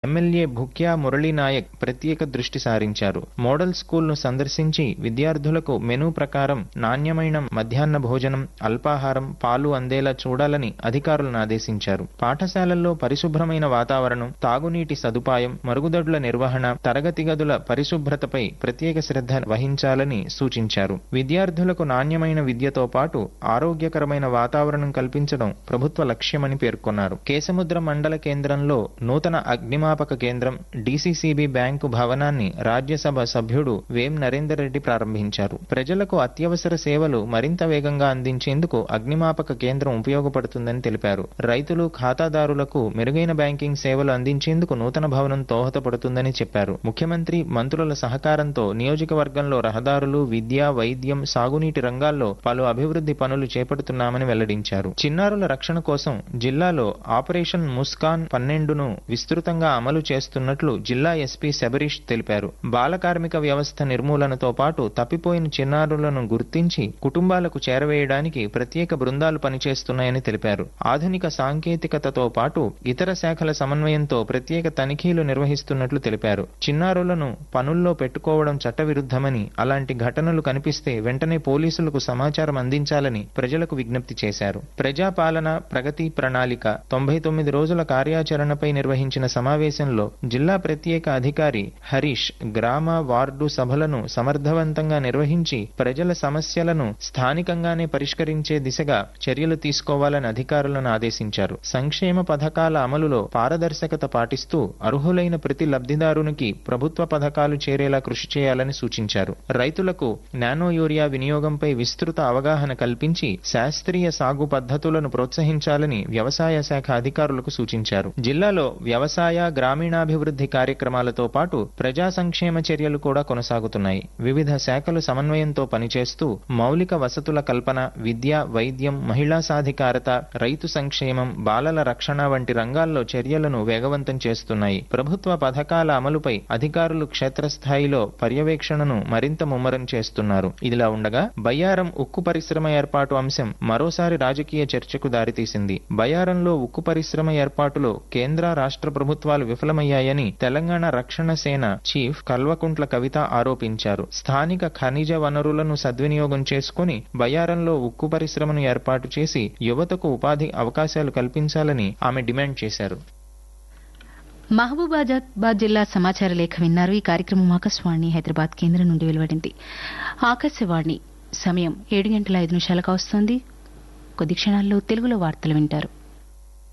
MLA Bhukya Murali Naik ప్రత్యేక దృష్టి సారించారు మోడల్ స్కూల్ను సందర్శించి విద్యార్థులకు మెనూ ప్రకారం నాణ్యమైన మధ్యాహ్న భోజనం అల్పాహారం పాలు అందేలా చూడాలని అధికారులను ఆదేశించారు పాఠశాలల్లో పరిశుభ్రమైన వాతావరణం తాగునీటి సదుపాయం మరుగుదొడ్ల నిర్వహణ తరగతి గదుల పరిశుభ్రతపై ప్రత్యేక శ్రద్ధ వహించాలని సూచించారు విద్యార్థులకు నాణ్యమైన విద్యతో పాటు ఆరోగ్యకరమైన వాతావరణం కల్పించడం ప్రభుత్వ లక్ష్యమని పేర్కొన్నారు కేసముద్ర మండల కేంద్రంలో నూతన అగ్నిమాపక కేంద్రం డీసీసీబీ బ్యాంకు భవనాన్ని రాజ్యసభ సభ్యుడు వేం నరేందర్ రెడ్డి ప్రారంభించారు ప్రజలకు అత్యవసర సేవలు మరింత వేగంగా అందించేందుకు అగ్నిమాపక కేంద్రం ఉపయోగపడుతుందని తెలిపారు రైతులు ఖాతాదారులకు మెరుగైన బ్యాంకింగ్ సేవలు అందించేందుకు నూతన భవనం దోహదపడుతుందని చెప్పారు ముఖ్యమంత్రి మంత్రుల సహకారంతో నియోజకవర్గంలో రహదారులు విద్య వైద్యం సాగునీటి రంగాల్లో పలు అభివృద్ధి పనులు చేపడుతున్నామని వెల్లడించారు చిన్నారుల రక్షణ కోసం జిల్లాలో ఆపరేషన్ ముస్కాన్ పన్నెండును విస్తృతంగా అమలు చేస్తున్నట్లు జిల్లా ఎస్పీ శబరీష్ తెలిపారు బాల కార్మిక వ్యవస్థ నిర్మూలనతో పాటు తప్పిపోయిన చిన్నారులను గుర్తించి కుటుంబాలకు చేరవేయడానికి ప్రత్యేక బృందాలు పనిచేస్తున్నాయని తెలిపారు ఆధునిక సాంకేతికతతో పాటు ఇతర శాఖల సమన్వయంతో ప్రత్యేక తనిఖీలు నిర్వహిస్తున్నట్లు తెలిపారు చిన్నారులను పనుల్లో పెట్టుకోవడం చట్టవిరుద్ధమని అలాంటి ఘటనలు కనిపిస్తే వెంటనే పోలీసులకు సమాచారం అందించాలని ప్రజలకు విజ్ఞప్తి చేశారు ప్రజాపాలన ప్రగతి ప్రణాళిక తొంభై తొమ్మిది రోజుల కార్యాచరణపై నిర్వహించిన సమావేశంలో జిల్లా ప్రత్యేక అధికారి హరీష్ గ్రామ వార్డు సభలను సమర్థవంతంగా నిర్వహించి ప్రజల సమస్యలను స్థానికంగానే పరిష్కరించే దిశగా చర్యలు తీసుకోవాలని అధికారులను ఆదేశించారు సంక్షేమ పథకాల అమలులో పారదర్శకత పాటిస్తూ అర్హులైన ప్రతి లబ్ధిదారునికి ప్రభుత్వ పథకాలు చేరేలా కృషి చేయాలని సూచించారు రైతులకు నానో యూరియా వినియోగంపై విస్తృత అవగాహన కల్పించి శాస్త్రీయ సాగు పద్ధతులను ప్రోత్సహించాలని వ్యవసాయ శాఖ అధికారులకు సూచించారు జిల్లాలో వ్యవసాయ గ్రామీణాభివృద్ధి కార్యక్రమాలతో పాటు ప్రజా సంక్షేమ చర్యలు కూడా కొనసాగుతున్నాయి వివిధ శాఖలు సమన్వయంతో పనిచేస్తూ మౌలిక వసతుల కల్పన విద్య వైద్యం మహిళా సాధికారత రైతు సంక్షేమం బాలల రక్షణ వంటి రంగాల్లో చర్యలను వేగవంతం చేస్తున్నాయి ప్రభుత్వ పథకాల అమలుపై అధికారులు క్షేత్రస్థాయిలో పర్యవేక్షణను మరింత ముమ్మరం చేస్తున్నారు ఇదిలా ఉండగా బయ్యారం ఉక్కు పరిశ్రమ ఏర్పాటు అంశం మరోసారి రాజకీయ చర్చకు దారితీసింది బయ్యారంలో ఉక్కు పరిశ్రమ ఏర్పాటులో కేంద్ర రాష్ట్ర ప్రభుత్వాలు విఫలమయ్యాయని తెలంగాణ రక్షణ సేన చీఫ్ కల్వకుంట్ల కవిత ఆరోపించారు స్థానిక ఖనిజ వనరులను సద్వినియోగం చేసుకుని బయ్యారంలో ఉక్కు పరిశ్రమను ఏర్పాటు చేసి యువతకు ఉపాధి అవకాశాలు కల్పించాలని ఆమె డిమాండ్ చేశారు మహబూబాబాద్ జిల్లా సమాచార లేఖ విన్నారు ఈ కార్యక్రమం ఆకాశవాణి హైదరాబాద్ కేంద్రం నుండి వెలువడింది ఆకాశవాణి సమయం ఏడు గంటల ఐదు నిమిషాలకు వస్తోంది కొద్ది క్షణాల్లో తెలుగులో వార్తలు వింటారు